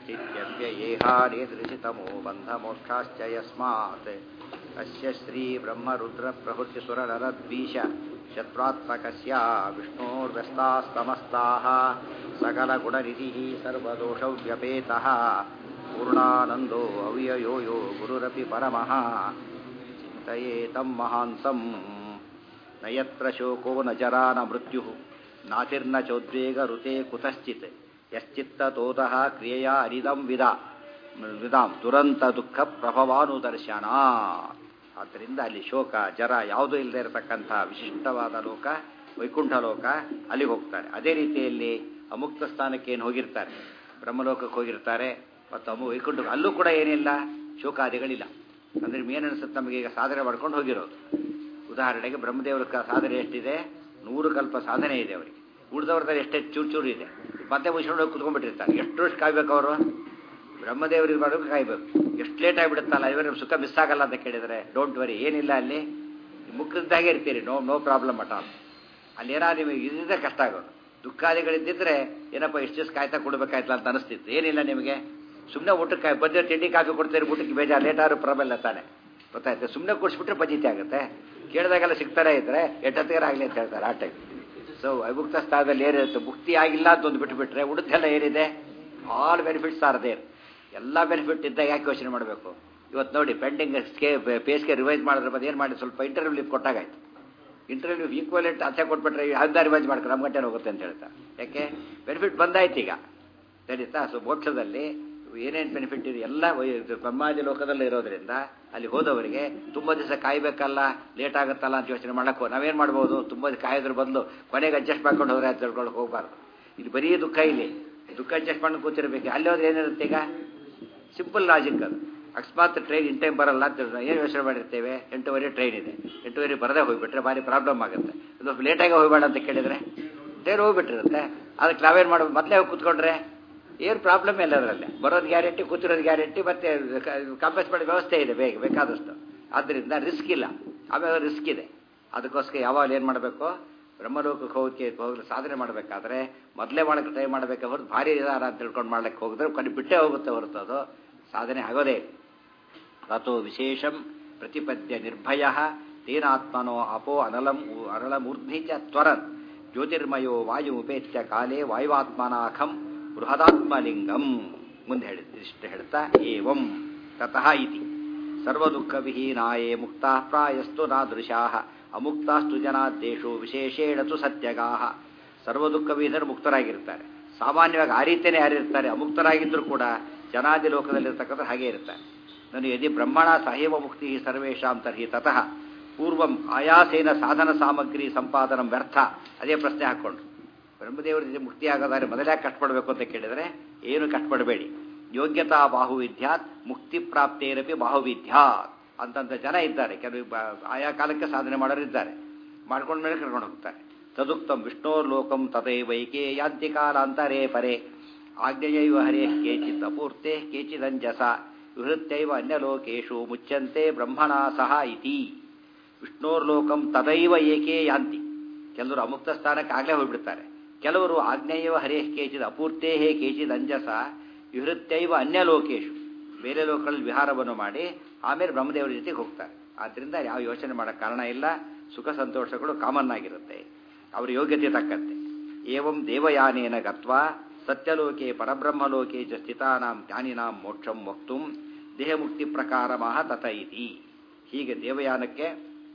स्थित्यव्ययेहानिदृशितमो बन्धमोक्षाश्च यस्मात् अस्य श्रीब्रह्मरुद्रप्रभृतिसुरनरद्वीष शत्रुत्मकस्य विष्णोर्व्यस्तास्तमस्ताः सकलगुणनिधिः सर्वदोषव्यपेतः पूर्णानन्दो अव्ययो यो गुरुरपि परमः चिन्तयेतं महान्तम् न यत्र शोको न जरा न मृत्युः नातिर्न चोद्वेगऋते कुतश्चित् यश्चित्ततोतः क्रियया ಅರಿದಂ ವಿದ ವಿದಾಂ ದುರಂತ ದುಃಖ ಪ್ರಭವಾನುದರ್ಶನ ಆದ್ದರಿಂದ ಅಲ್ಲಿ ಶೋಕ ಜರ ಯಾವುದೂ ಇಲ್ಲದೆ ಇರತಕ್ಕಂಥ ವಿಶಿಷ್ಟವಾದ ಲೋಕ ವೈಕುಂಠ ಲೋಕ ಅಲ್ಲಿಗೆ ಹೋಗ್ತಾರೆ ಅದೇ ರೀತಿಯಲ್ಲಿ ಅಮುಕ್ತ ಸ್ಥಾನಕ್ಕೆ ಏನು ಹೋಗಿರ್ತಾರೆ ಬ್ರಹ್ಮಲೋಕಕ್ಕೆ ಹೋಗಿರ್ತಾರೆ ಮತ್ತು ಅಮು ವೈಕುಂಠ ಅಲ್ಲೂ ಕೂಡ ಏನಿಲ್ಲ ಶೋಕಾದಿಗಳಿಲ್ಲ ಅಂದರೆ ಮೇನನ್ಸುತ್ತೆ ನಮಗೆ ಈಗ ಸಾಧನೆ ಮಾಡ್ಕೊಂಡು ಹೋಗಿರೋದು ಉದಾಹರಣೆಗೆ ಬ್ರಹ್ಮದೇವರ ಸಾಧನೆ ಎಷ್ಟಿದೆ ನೂರು ಕಲ್ಪ ಸಾಧನೆ ಇದೆ ಅವರಿಗೆ ಉಳಿದವ್ರದ್ದು ಎಷ್ಟೇ ಚೂರು ಚೂರು ಇದೆ ಮತ್ತೆ ಮುಗಿಸ್ಕೊಂಡು ಕುತ್ಕೊಂಡ್ಬಿಟ್ಟಿರ್ತಾರೆ ಎಷ್ಟು ವರ್ಷ ಕಾಯ್ಬೇಕು ಅವರು ಬ್ರಹ್ಮದೇವರಿಗೆ ಮಾಡೋಕೆ ಕಾಯ್ಬೇಕು ಎಷ್ಟು ಲೇಟ್ ಆಗಿಬಿಡುತ್ತಲ್ಲ ಇವರ ಸುಖ ಮಿಸ್ ಆಗಲ್ಲ ಅಂತ ಕೇಳಿದರೆ ಡೋಂಟ್ ವರಿ ಏನಿಲ್ಲ ಅಲ್ಲಿ ಮುಖದ್ದಾಗೆ ಇರ್ತೀರಿ ನೋ ನೋ ಪ್ರಾಬ್ಲಮ್ ಅಟ ಅಲ್ಲಿ ಏನಾದ್ರು ನಿಮಗೆ ಇದ್ದಿದ್ದರೆ ಕಷ್ಟ ಆಗೋದು ದುಃಖಾದಿಗಳಿದ್ದಿದ್ರೆ ಏನಪ್ಪ ಎಷ್ಟು ದಿವಸ ಕಾಯ್ತಾ ಕೊಡ್ಬೇಕಾಯ್ತಲ್ಲ ಅಂತ ಅನಿಸ್ತಿತ್ತು ಏನಿಲ್ಲ ನಿಮಗೆ ಸುಮ್ಮನೆ ಊಟಕ್ಕೆ ಬಂದ ತಿಂಡಿ ಕಾಫಿ ಕೊಡ್ತೀರಿ ಊಟಕ್ಕೆ ಬೇಜಾರು ಲೇಟಾದ್ರು ಪ್ರಾಬ್ಲಮ್ ತಾನೆ ಗೊತ್ತಾಯ್ತು ಸುಮ್ಮನೆ ಕೊಡಿಸ್ಬಿಟ್ರೆ ಪಂಜಿತಿ ಆಗುತ್ತೆ ಕೇಳಿದಾಗೆಲ್ಲ ಸಿಗ್ತಾನೆ ಇದ್ರೆ ಎಟ್ಟತ್ತಿಗಾರ ಆಗಲಿ ಅಂತ ಹೇಳ್ತಾರೆ ಆ ಟೈಮ್ ಸೊ ಅಭುಕ್ತ ಸ್ಥಾನದಲ್ಲಿ ಏನಿರುತ್ತೆ ಮುಕ್ತಿ ಆಗಿಲ್ಲ ಅಂತ ಒಂದು ಬಿಟ್ಟುಬಿಟ್ರೆ ಉಳಿದೆಲ್ಲ ಏನಿದೆ ಆಲ್ ಬೆನಿಫಿಟ್ಸ್ ಆರ್ ದೇರ್ ಎಲ್ಲ ಬೆನಿಫಿಟ್ ಇದ್ದಾಗ ಯಾಕೆ ಯೋಚನೆ ಮಾಡಬೇಕು ಇವತ್ತು ನೋಡಿ ಪೆಂಡಿಂಗ್ ಸ್ಕೇ ಪೇಸ್ಗೆ ರಿವೈಸ್ ಮಾಡಿದ್ರೆ ಬಂದು ಏನು ಮಾಡಿ ಸ್ವಲ್ಪ ಇಂಟರ್ವ್ಯೂ ಲೀವ್ ಕೊಟ್ಟಾಗಾಯ್ತು ಇಂಟರ್ವ್ಯೂ ಈಕ್ವಲೆಂಟ್ ಆಚೆ ಕೊಟ್ಬಿಟ್ರೆ ಯಾವ್ದು ರಿವೈಸ್ ಮಾಡ್ತಾರೆ ನಮ್ಮ ಗಂಟೆ ಹೋಗುತ್ತೆ ಅಂತ ಹೇಳ್ತಾರೆ ಯಾಕೆ ಬೆನಿಫಿಟ್ ಬಂದಾಯ್ತು ಈಗ ನಡೀತಾ ಸೊ ಮೋಕ್ಷದಲ್ಲಿ ಏನೇನು ಬೆನಿಫಿಟ್ ಇದೆ ಎಲ್ಲ ಬ್ರಹ್ಮಾದಿ ಲೋಕದಲ್ಲಿ ಇರೋದ್ರಿಂದ ಅಲ್ಲಿ ಹೋದವರಿಗೆ ತುಂಬ ದಿವಸ ಕಾಯ್ಬೇಕಲ್ಲ ಲೇಟ್ ಆಗುತ್ತಲ್ಲ ಅಂತ ಯೋಚನೆ ಮಾಡಕ್ಕೆ ನಾವೇನು ಮಾಡ್ಬೋದು ತುಂಬ ಕಾಯೋದ್ರ ಬದಲು ಕೊನೆಗೆ ಅಡ್ಜಸ್ಟ್ ಮಾಡ್ಕೊಂಡು ಹೋದ್ರೆ ಅಂತ ತಿಳ್ಕೊಂಡು ಹೋಗಬಾರ್ದು ಇಲ್ಲಿ ಬರೀ ದುಃಖ ಇಲ್ಲಿ ದುಃಖ ಅಡ್ಜಸ್ಟ್ ಮಾಡ್ಕೊಂಡು ಕೂತಿರ್ಬೇಕು ಅಲ್ಲಿ ಹೋದ್ರೆ ಏನಿರುತ್ತೆ ಈಗ ಸಿಂಪಲ್ ಲಾಜಿಕ್ ಅದು ಅಕಸ್ಮಾತ್ ಟ್ರೈನ್ ಇನ್ ಟೈಮ್ ಬರಲ್ಲ ಅಂತ ಏನು ಯೋಚನೆ ಮಾಡಿರ್ತೇವೆ ಎಂಟೂವರೆ ಟ್ರೈನ್ ಇದೆ ಎಂಟೂವರೆ ಬರದೇ ಹೋಗ್ಬಿಟ್ರೆ ಭಾರಿ ಪ್ರಾಬ್ಲಮ್ ಆಗುತ್ತೆ ಇದು ಲೇಟಾಗಿ ಹೋಗ್ಬೇಡ ಅಂತ ಕೇಳಿದರೆ ಟ್ರೈನ್ ಹೋಗ್ಬಿಟ್ಟಿರುತ್ತೆ ಅದಕ್ಕೆ ನಾವೇನು ಮಾಡೋದು ಮೊದಲೇ ಹೋಗಿ ಕೂತ್ಕೊಂಡ್ರೆ ಏನು ಪ್ರಾಬ್ಲಮ್ ಇಲ್ಲ ಅದರಲ್ಲಿ ಬರೋದು ಗ್ಯಾರಂಟಿ ಕೂತಿರೋದು ಗ್ಯಾರಂಟಿ ಮತ್ತೆ ಕಾಂಪೇಸ್ ಮಾಡೋ ವ್ಯವಸ್ಥೆ ಇದೆ ಬೇಗ ಬೇಕಾದಷ್ಟು ಆದ್ದರಿಂದ ರಿಸ್ಕ್ ಇಲ್ಲ ಆಮೇಲೆ ರಿಸ್ಕ್ ಇದೆ ಅದಕ್ಕೋಸ್ಕರ ಯಾವಾಗ ಏನು ಮಾಡಬೇಕು ಬ್ರಹ್ಮಲೋಕಕ್ಕೆ ಹೋಗಿ ಹೋಗಿ ಸಾಧನೆ ಮಾಡಬೇಕಾದ್ರೆ ಮೊದಲೇ ಮಾಡೋಕ್ಕೆ ಟ್ರೈ ಮಾಡಬೇಕು ಹೊರತು ಭಾರಿ ಇದಾರ ಅಂತ ತಿಳ್ಕೊಂಡು ಮಾಡ್ಲಿಕ್ಕೆ ಹೋಗಿದ್ರೆ ಕೊನೆ ಬಿಟ್ಟೇ ಹೋಗುತ್ತೆ ಹೊರತು ಅದು ಸಾಧನೆ ಆಗೋದೇ ತಥೋ ವಿಶೇಷಂ ಪ್ರತಿಪದ್ಯ ನಿರ್ಭಯ ತೇನಾತ್ಮನೋ ಅಪೋ ಅನಲಂ ಅನಲಮೂರ್ಧ್ನಿ ಚ ತ್ವರನ್ ಜ್ಯೋತಿರ್ಮಯೋ ವಾಯು ಉಪೇತ್ಯ ಕಾಲೇ ವಾಯುವಾತ್ಮನಾಖಂ ಬೃಹದಾತ್ಮಲಿಂಗಂ ಮುಂದೆ ಹೇಳಿ ಇಷ್ಟು ಹೇಳ್ತಾ ಏವಂ ತತಃ ಇತಿ ಸರ್ವದುಃಖವಿಹೀನಾಯೇ ಮುಕ್ತಾ ಪ್ರಾಯಸ್ತು ನಾದೃಶಾ ಅಮುಕ್ತಾಸ್ತು ಜನಾದ್ದೇಶು ವಿಶೇಷೇಣ ತು ಸತ್ಯಗಾಹ ಸರ್ವದುಃಖವಿಹೀನರು ಮುಕ್ತರಾಗಿರ್ತಾರೆ ಸಾಮಾನ್ಯವಾಗಿ ಆ ರೀತಿಯೇ ಯಾರಿರ್ತಾರೆ ಅಮುಕ್ತರಾಗಿದ್ದರೂ ಕೂಡ ಜನಾದಿ ಲೋಕದಲ್ಲಿರ್ತಕ್ಕಂಥ ಹಾಗೆ ಇರ್ತಾರೆ ನಾನು ಯದಿ ಬ್ರಹ್ಮಣ ಸಹೇವ ಮುಕ್ತಿ ಸರ್ವೇಶಾಂ ತರ್ಹಿ ತತಃ ಪೂರ್ವಂ ಆಯಾಸೇನ ಸಾಧನ ಸಾಮಗ್ರಿ ಸಂಪಾದನ ವ್ಯರ್ಥ ಅದೇ ಪ್ರಶ್ನೆ ಹಾಕ್ಕೊಂಡ್ರು ಬ್ರಹ್ಮದೇವರ ಜೊತೆ ಮುಕ್ತಿ ಆಗೋದಾದ್ರೆ ಮೊದಲೇ ಕಷ್ಟಪಡಬೇಕು ಅಂತ ಕೇಳಿದರೆ ಏನು ಕಷ್ಟಪಡಬೇಡಿ ಯೋಗ್ಯತಾ ಬಾಹುವಿದ್ಯಾತ್ ಮುಕ್ತಿ ಪ್ರಾಪ್ತೇರಪಿ ಬಾಹುವಿದ್ಯಾತ್ ಅಂತಂತ ಜನ ಇದ್ದಾರೆ ಕೆಲವು ಆಯಾ ಕಾಲಕ್ಕೆ ಸಾಧನೆ ಮಾಡೋರು ಇದ್ದಾರೆ ಮಾಡ್ಕೊಂಡ ಮೇಲೆ ಕರ್ಕೊಂಡು ಹೋಗ್ತಾರೆ ತದುಕ್ತಂ ವಿಷ್ಣೋರ್ ಲೋಕಂ ತದೈವೈಕೆ ಯಾಂತಿ ಕಾಲಾಂತರೇ ಪರೆ ಆಗ್ನೇಯೈವ ಹರೇ ಕೇಚಿತ್ ಅಪೂರ್ತೆ ಕೇಚಿದಂಜಸ ವಿಹೃತ್ಯೈವ ಅನ್ಯಲೋಕೇಶು ಮುಚ್ಚಂತೆ ಬ್ರಹ್ಮಣಾ ಸಹ ಇತಿ ವಿಷ್ಣೋರ್ಲೋಕಂ ತದೈವ ಏಕೆ ಯಾಂತಿ ಕೆಲವರು ಅಮುಕ್ತ ಸ್ಥಾನಕ್ಕೆ ಆಗಲೇ ಹೋಗ್ಬಿಡ್ತಾರೆ ಕೆಲವರು ಆಗ್ನೇಯವ ಹರೇ ಕೇಚಿದ ಅಪೂರ್ತೇ ಹೇ ಕೇಚಿದ ಅಂಜಸ ವಿಹೃತ್ಯೈವ ಅನ್ಯ ಲೋಕೇಶು ಬೇರೆ ಲೋಕಗಳಲ್ಲಿ ವಿಹಾರವನ್ನು ಮಾಡಿ ಆಮೇಲೆ ಬ್ರಹ್ಮದೇವರ ಜೊತೆಗೆ ಹೋಗ್ತಾರೆ ಆದ್ದರಿಂದ ಯಾವ ಯೋಚನೆ ಮಾಡೋಕ್ಕೆ ಕಾರಣ ಇಲ್ಲ ಸುಖ ಸಂತೋಷಗಳು ಕಾಮನ್ ಆಗಿರುತ್ತೆ ಅವರ ಯೋಗ್ಯತೆ ತಕ್ಕಂತೆ ಏವಂ ದೇವಯಾನೇನ ಗತ್ವ ಸತ್ಯಲೋಕೆ ಪರಬ್ರಹ್ಮಲೋಕೆ ಚ ಸ್ಥಿತಾನಾಂ ಜ್ಞಾನಿನಾಂ ಮೋಕ್ಷಂ ವಕ್ತು ದೇಹಮುಕ್ತಿ ಪ್ರಕಾರಮಃ ತತ ಇತಿ ಹೀಗೆ ದೇವಯಾನಕ್ಕೆ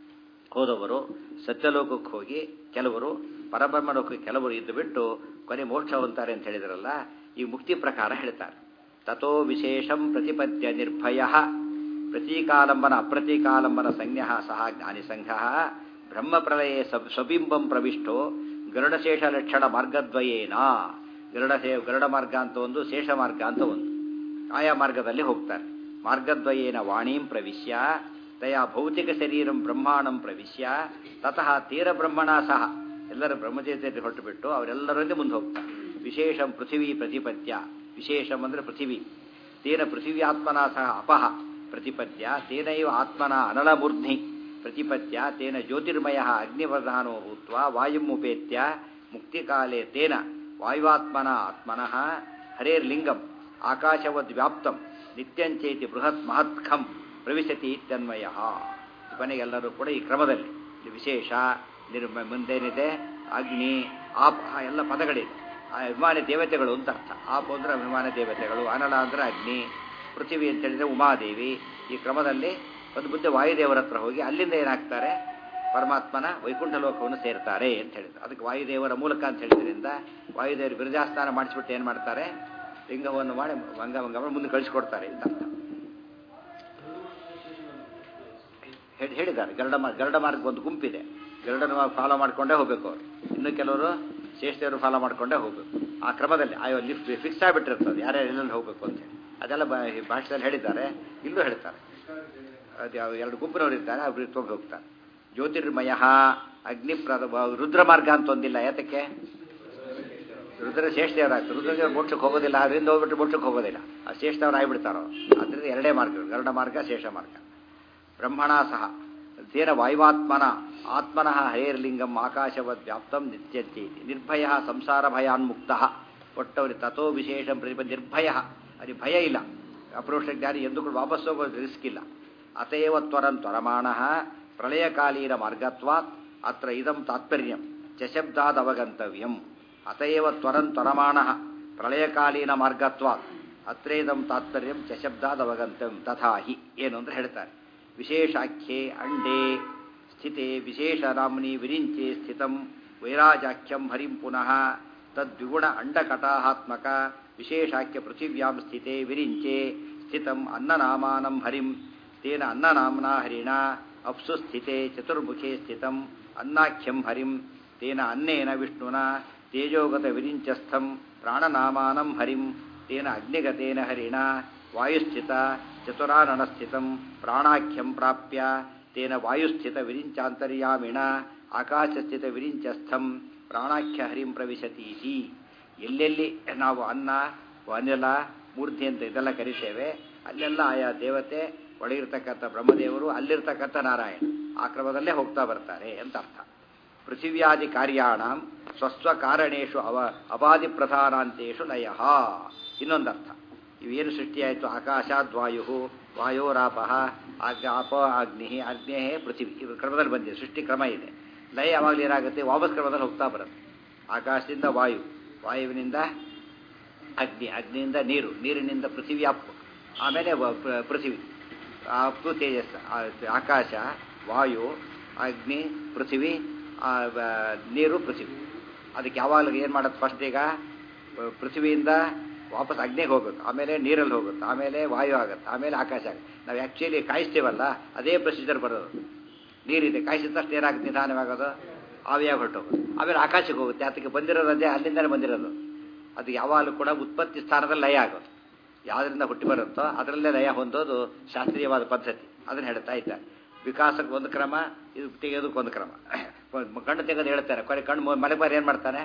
ಹೋದವರು ಸತ್ಯಲೋಕಕ್ಕೆ ಹೋಗಿ ಕೆಲವರು ಪರಬ್ರಹ್ಮಲೋಕಕ್ಕೆ ಕೆಲವರು ಇದ್ದು ಬಿಟ್ಟು ಕೊನೆ ಮೋಕ್ಷವಂತಾರೆ ಅಂತ ಹೇಳಿದ್ರಲ್ಲ ಈ ಮುಕ್ತಿ ಪ್ರಕಾರ ಹೇಳ್ತಾರೆ ತಥೋ ವಿಶೇಷಂ ಪ್ರತಿಪದ್ಯ ನಿರ್ಭಯ ಪ್ರತೀಕಾಲಂಬನ ಅಪ್ರತೀಕಾಲಂಬನ ಸಂಜ್ಞ ಸಹ ಜ್ಞಾನಿಸಂಘ ಬ್ರಹ್ಮಪ್ರಲಯೇ ಸ್ವಬಿಂಬಂ ಪ್ರವಿಷ್ಟೋ ಗರುಡಶೇಷ ಲಕ್ಷಣ ಮಾರ್ಗದ್ವಯೇನ ಗರುಡಶೇ ಗರುಡ ಮಾರ್ಗ ಅಂತ ಒಂದು ಶೇಷ ಮಾರ್ಗ ಅಂತ ಒಂದು ಆಯಾ ಮಾರ್ಗದಲ್ಲಿ ಹೋಗ್ತಾರೆ ಮಾರ್ಗದ್ವಯೇನ ವಾಣೀಂ ಪ್ರವಿಶ್ಯ ತಯಾ ಭೌತಿಕ ಶರೀರಂ ಬ್ರಹ್ಮಾಂಡಂ ಪ್ರವಿಶ್ಯ ತತಃ ತೀರ ಬ್ರಹ್ಮಣ ಸಹ ಎಲ್ಲರ ಬ್ರಹ್ಮಚೇತರಿಗೆ ಹೊರಟು ಬಿಟ್ಟು ಅವರೆಲ್ಲರೊಂದೇ ಮುಂದೆ ಹೋಗ್ತಾರೆ ವಿಶೇಷಂ ಪೃಥಿವೀ ಪ್ರತಿಪದ್ಯ ವಿಶೇಷಂ ಅಂದರೆ ಪೃಥಿವಿ ತೇನ ಪೃಥಿವ್ಯಾತ್ಮನ ಸಹ ಅಪಹ ಪ್ರತಿಪದ್ಯ ತೇನೈವ ಆತ್ಮನ ಅನಲಮೂರ್ಧ್ನಿ ಪ್ರತಿಪದ್ಯ ತೇನ ಜ್ಯೋತಿರ್ಮಯ ಅಗ್ನಿಪ್ರಧಾನೋ ಭೂತ್ವ ವಾಯುಮುಪೇತ್ಯ ಮುಕ್ತಿಕಾಲೇ ತೇನ ವಾಯುವಾತ್ಮನ ಆತ್ಮನಃ ಹರೇರ್ಲಿಂಗಂ ಆಕಾಶವದ್ ವ್ಯಾಪ್ತಂ ನಿತ್ಯಂಚೇತಿ ಬೃಹತ್ ಮಹತ್ ಖಂ ಪ್ರವಿಶತಿ ಇತ್ಯನ್ವಯ ಕೊನೆಗೆ ಎಲ್ಲರೂ ಕೂಡ ಈ ಕ್ರಮದಲ್ಲಿ ಇಲ್ಲಿ ವಿಶೇಷ ನಿರ್ಮ ಮುಂದೇನಿದೆ ಅಗ್ನಿ ಆಪ ಆ ಎಲ್ಲ ಪದಗಳಿದೆ ಆ ಅಭಿಮಾನಿ ದೇವತೆಗಳು ಅಂತ ಅರ್ಥ ಆಪ ಅಂದ್ರೆ ಅಭಿಮಾನ ದೇವತೆಗಳು ಅನಲ ಅಂದ್ರೆ ಅಗ್ನಿ ಪೃಥ್ವಿ ಅಂತ ಹೇಳಿದ್ರೆ ಉಮಾದೇವಿ ಈ ಕ್ರಮದಲ್ಲಿ ಒಂದು ಬುದ್ಧ ವಾಯುದೇವರ ಹತ್ರ ಹೋಗಿ ಅಲ್ಲಿಂದ ಏನಾಗ್ತಾರೆ ಪರಮಾತ್ಮನ ವೈಕುಂಠ ಲೋಕವನ್ನು ಸೇರ್ತಾರೆ ಅಂತ ಹೇಳಿದ್ರು ಅದಕ್ಕೆ ವಾಯುದೇವರ ಮೂಲಕ ಅಂತ ಹೇಳಿದ್ರಿಂದ ವಾಯುದೇವರು ಬಿರಜಾಸ್ನಾನ ಮಾಡಿಸ್ಬಿಟ್ಟು ಏನು ಮಾಡ್ತಾರೆ ಲಿಂಗವನ್ನು ಮಾಡಿ ಭಂಗ ಭಂಗ ಮಾಡಿ ಮುಂದೆ ಕಳಿಸ್ಕೊಡ್ತಾರೆ ಅಂತ ಅರ್ಥ ಹೇಳಿ- ಹೇಳಿದ್ದಾರೆ ಗರುಡ ಮಾರ್ಗ ಗರುಡ ಮಾರ್ಗ ಒಂದು ಗುಂಪಿದೆ ಗರುಡನ ಫಾಲೋ ಮಾಡ್ಕೊಂಡೇ ಹೋಗ್ಬೇಕು ಅವರು ಇನ್ನು ಕೆಲವರು ಶ್ರೇಷ್ಠರು ಫಾಲೋ ಮಾಡ್ಕೊಂಡೇ ಹೋಗ್ಬೇಕು ಆ ಕ್ರಮದಲ್ಲಿ ಆಯೋ ಲಿಫ್ಟ್ ಫಿಕ್ಸ್ ಆಗಿಬಿಟ್ಟಿರ್ತದೆ ಯಾರ್ಯಾರು ಎಲ್ಲೆಲ್ಲಿ ಹೋಗ್ಬೇಕು ಅಂತ ಹೇಳಿ ಅದೆಲ್ಲ ಬ- ಈ ಭಾಷೆಯಲ್ಲಿ ಹೇಳಿದ್ದಾರೆ ಇಲ್ಲೂ ಹೇಳ್ತಾರೆ ಅದು ಯಾವ ಎರಡು ಗುಂಪಿನವರು ಇರ್ತಾರೆ ಅವ್ರು ತೊಗೊಂಡು ಹೋಗ್ತಾರೆ ಜ್ಯೋತಿರ್ಮಯ ಅಗ್ನಿಪ್ರದ ರುದ್ರ ಮಾರ್ಗ ಅಂತ ಒಂದಿಲ್ಲ ಯಾತಕ್ಕೆ ರುದ್ರ ಶ್ರೇಷ್ಠದೇವರಾಗ್ತಾರೆ ರುದ್ರದೇವರು ಮೋಕ್ಷಕ್ಕೆ ಹೋಗೋದಿಲ್ಲ ಅದರಿಂದ ಹೋಗ್ಬಿಟ್ಟು ಮೋಕ್ಷಕ್ಕೆ ಹೋಗೋದಿಲ್ಲ ಆ ಶ್ರೇಷ್ಠವ್ರು ಆಗಿಬಿಡ್ತಾರೋ ಅದರಿಂದ ಎರಡೇ ಮಾರ್ಗಗಳು ಗರುಡ ಮಾರ್ಗ ಶೇಷ ಮಾರ್ಗ ಬ್ರಹ್ಮಣ ಸಹ ತೇನ ವಾಯುವಾತ್ಮನ ಆತ್ಮನಃ ಹರೇರ್ಲಿಂಗಂ ಆಕಾಶವದ್ ವ್ಯಾಪ್ತಂ ನಿತ್ಯಂತಿ ನಿರ್ಭಯ ಸಂಸಾರ ಭಯಾನ್ಮುಕ್ತ ಒಟ್ಟವರಿ ತಥೋ ವಿಶೇಷ ಪ್ರತಿಭ ನಿರ್ಭಯ ಅಲ್ಲಿ ಭಯ ಇಲ್ಲ ಅಪರೋಕ್ಷ ಜ್ಞಾನಿ ಎಂದು ಕೂಡ ವಾಪಸ್ ಹೋಗೋದು ರಿಸ್ಕ್ ಇಲ್ಲ ಅತೇವ ತ್ವರಂ ತ್ವರಮಾಣ ಪ್ರಳಯಕಾಲೀನ ಮಾರ್ಗತ್ವಾತ್ ಅತ್ರ ಇದಂ ತಾತ್ಪರ್ಯಂ ಚಶಬ್ದಾದ್ ಅವಗಂತವ್ಯಂ ಅತೇವ ತ್ವರಂ ತ್ವರಮಾಣ ಪ್ರಳಯಕಾಲೀನ ಮಾರ್ಗತ್ವಾತ್ ಅತ್ರೇದಂ ತಾತ್ಪರ್ಯಂ ಚಶಬ್ದಾದ್ ಅವಗಂತವ್ಯಂ ತಥಾ ಹಿ ಏನು ಅಂದ್ರೆ ಹೇಳ್ತಾರೆ ವಿಶೇಷಾಖ್ಯೆ ಅಂಡೇ ಸ್ಥಿತೆ ವಿಶೇಷನಾಮ್ನಿ ವಿರಿಂಚೆ ಸ್ಥಿತಂ ವೈರಾಜಾಖ್ಯಂ ಹರಿಂ ಪುನಃ ತದ್ವಿಗುಣ ಅಂಡಕಟಾಹಾತ್ಮಕ ವಿಶೇಷಾಖ್ಯ ಪೃಥಿವ್ಯಾಂ ಸ್ಥಿತೆ ವಿರಿಂಚೆ ಸ್ಥಿತಂ ಅನ್ನನಾಮಾನಂ ಹರಿಂ ತೇನ ಅನ್ನನಾಮ್ನಾ ಹರಿಣ ಅಪ್ಸು ಸ್ಥಿತೆ ಚತುರ್ಮುಖೇ ಸ್ಥಿತಂ ಅನ್ನಾಖ್ಯಂ ಹರಿಂ ತೇನ ಅನ್ನೇನ ವಿಷ್ಣುನ ತೇಜೋಗತ ವಿರಿಂಚಸ್ಥಂ ಪ್ರಾಣನಾಮಾನಂ ಹರಿಂ ತೇನ ಅಗ್ನಿಗತೇನ ಹರಿಣ ವಾಯುಸ್ಥಿತ ಚತುರಾನನಸ್ಥಿತಂ ಪ್ರಾಣಾಖ್ಯಂ ಪ್ರಾಪ್ಯ ತೇನ ವಾಯುಸ್ಥಿತ ವಿರಿಂಚಾಂತರ್ಯಾಮಿಣ ಆಕಾಶಸ್ಥಿತ ವಿರಿಂಚಸ್ಥಂ ಪ್ರಾಣಾಖ್ಯ ಹರಿಂ ಪ್ರವಿಶತೀತಿ ಎಲ್ಲೆಲ್ಲಿ ನಾವು ಅನ್ನ ಅನಿಲ ಮೂರ್ತಿ ಅಂತ ಇದೆಲ್ಲ ಕರಿತೇವೆ ಅಲ್ಲೆಲ್ಲ ಆಯಾ ದೇವತೆ ಒಳಗಿರ್ತಕ್ಕಂಥ ಬ್ರಹ್ಮದೇವರು ಅಲ್ಲಿರ್ತಕ್ಕಂಥ ನಾರಾಯಣ ಆ ಕ್ರಮದಲ್ಲೇ ಹೋಗ್ತಾ ಬರ್ತಾರೆ ಅಂತ ಅರ್ಥ ಪೃಥಿವ್ಯಾದಿ ಕಾರ್ಯಾಣ ಸ್ವಸ್ವ ಕಾರಣೇಶು ಅವ ಅಪಾದಿ ಪ್ರಧಾನಾಂತೇಶು ಲಯ ಇನ್ನೊಂದರ್ಥ ಇವೇನು ಸೃಷ್ಟಿಯಾಯಿತು ಆಕಾಶಾದ್ವಾಯು ವಾಯೋರಾಪ ಆಗ ಆಪ ಅಗ್ನಿ ಅಗ್ನೇ ಪೃಥಿವಿ ಇವು ಕ್ರಮದಲ್ಲಿ ಬಂದಿದೆ ಸೃಷ್ಟಿ ಕ್ರಮ ಇದೆ ಲಯ ಯಾವಾಗಲೂ ಏನಾಗುತ್ತೆ ವಾಪಸ್ ಕ್ರಮದಲ್ಲಿ ಹೋಗ್ತಾ ಬರುತ್ತೆ ಆಕಾಶದಿಂದ ವಾಯು ವಾಯುವಿನಿಂದ ಅಗ್ನಿ ಅಗ್ನಿಯಿಂದ ನೀರು ನೀರಿನಿಂದ ಪೃಥಿವಿ ಅಪ್ಪು ಆಮೇಲೆ ವ- ಪ್ರ- ಪೃಥಿವಿ ಆ ಅಪ್ಪು ತೇಜಸ್ ಆ ಆಕಾಶ ವಾಯು ಅಗ್ನಿ ಪೃಥಿವಿ ಆ, ವ- ನೀರು ಪೃಥಿವಿ ಅದಕ್ಕೆ ಯಾವಾಗಲೂ ಏನು ಮಾಡುತ್ತೆ ಫಸ್ಟ್ ಈಗ ಪ- ಪೃಥ್ವಿಯಿಂದ ವಾಪಸ್ ಅಗ್ನಿಗೆ ಹೋಗುತ್ತೆ ಆಮೇಲೆ ನೀರಲ್ಲಿ ಹೋಗುತ್ತೆ ಆಮೇಲೆ ವಾಯು ಆಗುತ್ತೆ ಆಮೇಲೆ ಆಕಾಶ ಆಗುತ್ತೆ ನಾವು ಆ್ಯಕ್ಚುಲಿ ಕಾಯಿಸ್ತೀವಲ್ಲ ಅದೇ ಪ್ರೊಸೀಜರ್ ಬರೋದು ನೀರಿದೆ ಕಾಯಿಸಿದ ತಕ್ಷಣ ಏನಾಗುತ್ತೆ ನಿಧಾನವಾಗೋದು ಆವಿಯಾಗಿ ಹೊರಟೋಗೋದು ಆಮೇಲೆ ಆಕಾಶಕ್ಕೆ ಹೋಗುತ್ತೆ ಅದಕ್ಕೆ ಬಂದಿರೋದು ಅದೇ ಅಲ್ಲಿಂದಲೇ ಬಂದಿರೋದು ಅದು ಯಾವಾಗಲೂ ಕೂಡ ಉತ್ಪತ್ತಿ ಸ್ಥಾನದಲ್ಲಿ ಲಯ ಆಗೋದು ಯಾವುದರಿಂದ ಹುಟ್ಟಿ ಬರುತ್ತೋ ಅದರಲ್ಲೇ ಲಯ ಹೊಂದೋದು ಶಾಸ್ತ್ರೀಯವಾದ ಪದ್ಧತಿ ಅದನ್ನು ಹೇಳ್ತಾ ಇದ್ದಾರೆ ವಿಕಾಸಕ್ಕೆ ಒಂದು ಕ್ರಮ ಇದು ತೆಗೆಯೋದಕ್ಕೆ ಒಂದು ಕ್ರಮ ಕಣ್ಣು ತೆಗೆದು ಹೇಳ್ತಾರೆ ಕೊನೆ ಕಣ್ಣು ಮು- ಮನೆ ಬಾರಿ ಏನು ಮಾಡ್ತಾನೆ